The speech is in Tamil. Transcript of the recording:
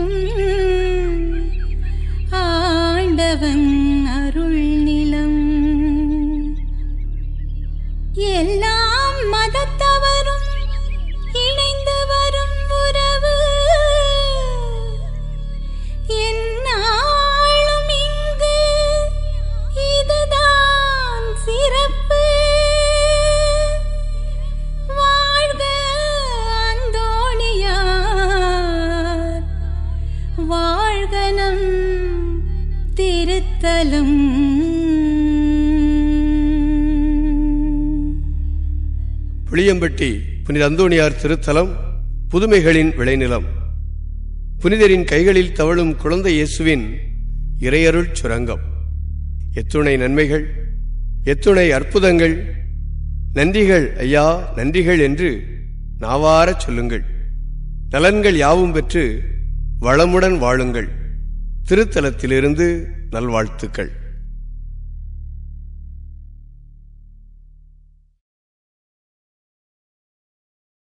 நிற்கும் ஆண்டவன் அருள் நிலம் எல்லாம் மதத்தவரும் இணைந்து வரும் உறவு என்னாலும் இங்கு இதுதான் சிறப்பு வாழ்க அந்தோணியார் வாழ்கனம் திருத்தலம் புளியம்பட்டி புனித அந்தோணியார் திருத்தலம் புதுமைகளின் விளைநிலம் புனிதரின் கைகளில் தவழும் குழந்தை இயேசுவின் இறையருள் சுரங்கம் எத்துணை நன்மைகள் எத்துணை அற்புதங்கள் நன்றிகள் ஐயா நன்றிகள் என்று நாவாரச் சொல்லுங்கள் நலன்கள் யாவும் பெற்று வளமுடன் வாழுங்கள் திருத்தலத்திலிருந்து நல்வாழ்த்துக்கள்